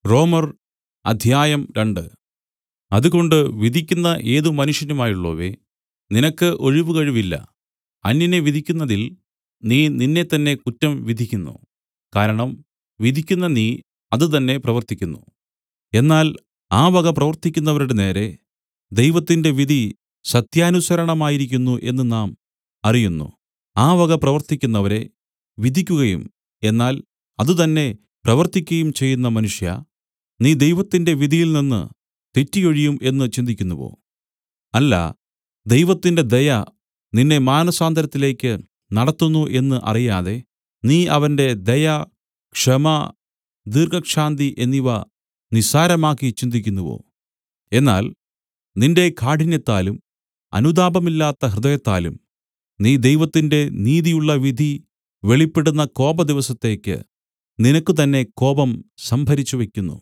റോമർ അധ്യായം രണ്ട് അതുകൊണ്ട് വിധിക്കുന്ന ഏത് മനുഷ്യനുമായുള്ളോവേ നിനക്ക് ഒഴിവുകഴിവില്ല അന്യനെ വിധിക്കുന്നതിൽ നീ നിന്നെത്തന്നെ കുറ്റം വിധിക്കുന്നു കാരണം വിധിക്കുന്ന നീ അതുതന്നെ പ്രവർത്തിക്കുന്നു എന്നാൽ ആ വക പ്രവർത്തിക്കുന്നവരുടെ നേരെ ദൈവത്തിന്റെ വിധി സത്യാനുസരണമായിരിക്കുന്നു എന്ന് നാം അറിയുന്നു ആ വക പ്രവർത്തിക്കുന്നവരെ വിധിക്കുകയും എന്നാൽ അതുതന്നെ പ്രവർത്തിക്കയും ചെയ്യുന്ന മനുഷ്യാ നീ ദൈവത്തിന്റെ വിധിയിൽനിന്ന് തെറ്റിയൊഴിയും എന്ന് ചിന്തിക്കുന്നുവോ അല്ല ദൈവത്തിന്റെ ദയ നിന്നെ മാനസാന്തരത്തിലേക്ക് നടത്തുന്നു എന്ന് അറിയാതെ നീ അവന്റെ ദയ ക്ഷമ ദീർഘശാന്തി എന്നിവ നിസ്സാരമാക്കി ചിന്തിക്കുന്നുവോ എന്നാൽ നിന്റെ കാഠിന്യത്താലും അനുതാപമില്ലാത്ത ഹൃദയത്താലും നീ ദൈവത്തിന്റെ നീതിയുള്ള വിധി വെളിപ്പെടുന്ന കോപദിവസത്തേക്ക് നിനക്ക് തന്നെ കോപം സംഭരിച്ചുവെക്കുന്നു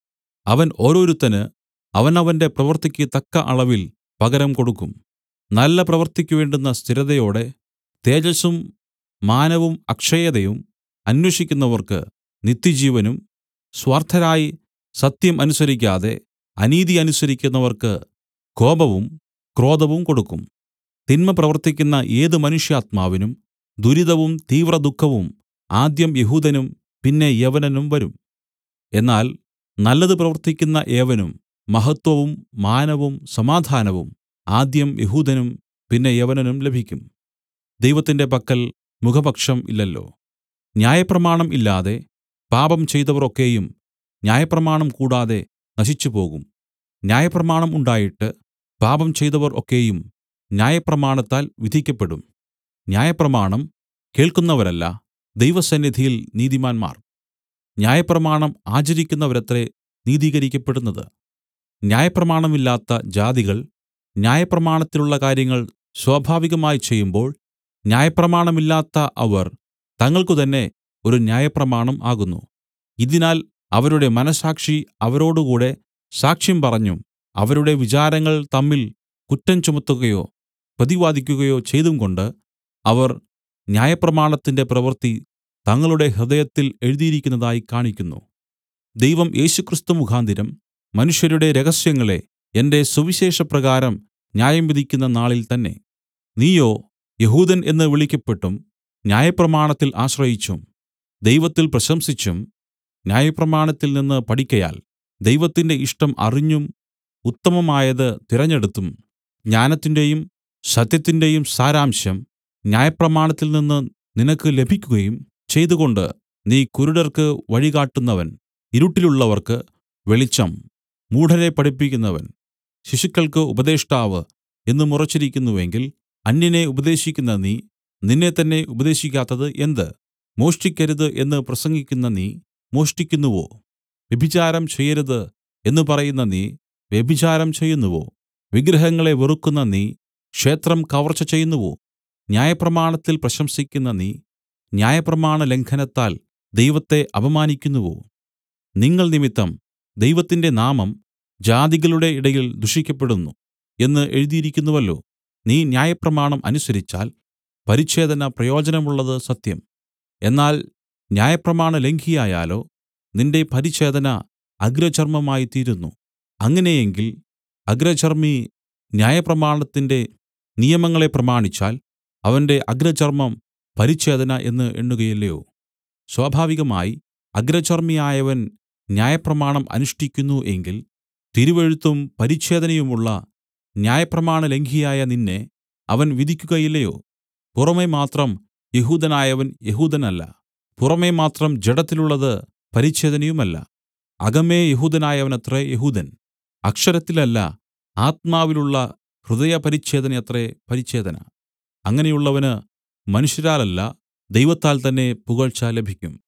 അവൻ ഓരോരുത്തന് അവനവന്റെ പ്രവൃത്തിക്ക് തക്ക അളവിൽ പകരം കൊടുക്കും നല്ല പ്രവൃത്തിക്ക് വേണ്ടുന്ന സ്ഥിരതയോടെ തേജസ്സും മാനവും അക്ഷയതയും അന്വേഷിക്കുന്നവർക്ക് നിത്യജീവനും സ്വാർത്ഥരായി സത്യം അനുസരിക്കാതെ അനീതി അനുസരിക്കുന്നവർക്ക് കോപവും ക്രോധവും കൊടുക്കും തിന്മ പ്രവർത്തിക്കുന്ന ഏത് മനുഷ്യാത്മാവിനും ദുരിതവും തീവ്രദുഃഖവും ആദ്യം യഹൂദനും പിന്നെ യവനനും വരും എന്നാൽ നല്ലത് പ്രവർത്തിക്കുന്ന ഏവനും മഹത്വവും മാനവും സമാധാനവും ആദ്യം യഹൂദനും പിന്നെ യവനനും ലഭിക്കും ദൈവത്തിന്റെ പക്കൽ മുഖപക്ഷം ഇല്ലല്ലോ ന്യായപ്രമാണം ഇല്ലാതെ പാപം ചെയ്തവർ ഒക്കെയും ന്യായപ്രമാണം കൂടാതെ നശിച്ചുപോകും ന്യായപ്രമാണം ഉണ്ടായിട്ട് പാപം ചെയ്തവർ ഒക്കെയും ന്യായപ്രമാണത്താൽ വിധിക്കപ്പെടും ന്യായപ്രമാണം കേൾക്കുന്നവരല്ല ദൈവസന്നിധിയിൽ നീതിമാന്മാർ ന്യായപ്രമാണം ആചരിക്കുന്നവരത്രേ നീതീകരിക്കപ്പെടുന്നത് ന്യായപ്രമാണമില്ലാത്ത ജാതികൾ ന്യായപ്രമാണത്തിലുള്ള കാര്യങ്ങൾ സ്വാഭാവികമായി ചെയ്യുമ്പോൾ ന്യായപ്രമാണമില്ലാത്ത അവർ തങ്ങൾക്കു തന്നെ ഒരു ന്യായപ്രമാണം ആകുന്നു ഇതിനാൽ അവരുടെ മനസ്സാക്ഷി അവരോടുകൂടെ സാക്ഷ്യം പറഞ്ഞും അവരുടെ വിചാരങ്ങൾ തമ്മിൽ കുറ്റം ചുമത്തുകയോ പ്രതിവാദിക്കുകയോ ചെയ്തുംകൊണ്ട് അവർ ന്യായപ്രമാണത്തിന്റെ പ്രവൃത്തി തങ്ങളുടെ ഹൃദയത്തിൽ എഴുതിയിരിക്കുന്നതായി കാണിക്കുന്നു ദൈവം യേശുക്രിസ്തു മുഖാന്തരം മനുഷ്യരുടെ രഹസ്യങ്ങളെ എന്റെ സുവിശേഷപ്രകാരം ന്യായം വിധിക്കുന്ന നാളിൽ തന്നെ നീയോ യഹൂദൻ എന്ന് വിളിക്കപ്പെട്ടും ന്യായപ്രമാണത്തിൽ ആശ്രയിച്ചും ദൈവത്തിൽ പ്രശംസിച്ചും ന്യായപ്രമാണത്തിൽ നിന്ന് പഠിക്കയാൽ ദൈവത്തിന്റെ ഇഷ്ടം അറിഞ്ഞും ഉത്തമമായത് തിരഞ്ഞെടുത്തും ജ്ഞാനത്തിന്റെയും സത്യത്തിന്റെയും സാരാംശം ന്യായപ്രമാണത്തിൽ നിന്ന് നിനക്ക് ലഭിക്കുകയും ചെയ്തുകൊണ്ട് നീ കുരുടർക്ക് വഴികാട്ടുന്നവൻ ഇരുട്ടിലുള്ളവർക്ക് വെളിച്ചം മൂഢരെ പഠിപ്പിക്കുന്നവൻ ശിശുക്കൾക്ക് ഉപദേഷ്ടാവ് എന്ന് മുറച്ചിരിക്കുന്നുവെങ്കിൽ അന്യനെ ഉപദേശിക്കുന്ന നീ നിന്നെത്തന്നെ ഉപദേശിക്കാത്തത് എന്ത് മോഷ്ടിക്കരുത് എന്ന് പ്രസംഗിക്കുന്ന നീ മോഷ്ടിക്കുന്നുവോ വ്യഭിചാരം ചെയ്യരുത് എന്ന് പറയുന്ന നീ വ്യഭിചാരം ചെയ്യുന്നുവോ വിഗ്രഹങ്ങളെ വെറുക്കുന്ന നീ ക്ഷേത്രം കവർച്ച ചെയ്യുന്നുവോ ന്യായപ്രമാണത്തിൽ പ്രശംസിക്കുന്ന നീ ന്യായപ്രമാണ ലംഘനത്താൽ ദൈവത്തെ അപമാനിക്കുന്നുവോ നിങ്ങൾ നിമിത്തം ദൈവത്തിന്റെ നാമം ജാതികളുടെ ഇടയിൽ ദുഷിക്കപ്പെടുന്നു എന്ന് എഴുതിയിരിക്കുന്നുവല്ലോ നീ ന്യായപ്രമാണം അനുസരിച്ചാൽ പരിച്ഛേദന പ്രയോജനമുള്ളത് സത്യം എന്നാൽ ന്യായപ്രമാണ ലംഘിയായാലോ നിന്റെ പരിച്ഛേദന അഗ്രചർമ്മമായി തീരുന്നു അങ്ങനെയെങ്കിൽ അഗ്രചർമ്മി ന്യായപ്രമാണത്തിന്റെ നിയമങ്ങളെ പ്രമാണിച്ചാൽ അവന്റെ അഗ്രചർമ്മം പരിച്ഛേദന എന്ന് എണ്ണുകയില്ലയോ സ്വാഭാവികമായി അഗ്രചർമ്മിയായവൻ ന്യായപ്രമാണം അനുഷ്ഠിക്കുന്നു എങ്കിൽ തിരുവെഴുത്തും പരിച്ഛേദനയുമുള്ള ന്യായപ്രമാണ ലംഘിയായ നിന്നെ അവൻ വിധിക്കുകയില്ലയോ പുറമെ മാത്രം യഹൂദനായവൻ യഹൂദനല്ല പുറമെ മാത്രം ജഡത്തിലുള്ളത് പരിച്ഛേദനയുമല്ല അകമേ യഹൂദനായവനത്രേ യഹൂദൻ അക്ഷരത്തിലല്ല ആത്മാവിലുള്ള ഹൃദയപരിച്ഛേദനയത്രേ പരിച്ഛേദന അങ്ങനെയുള്ളവന് മനുഷ്യരാലല്ല ദൈവത്താൽ തന്നെ പുകഴ്ച ലഭിക്കും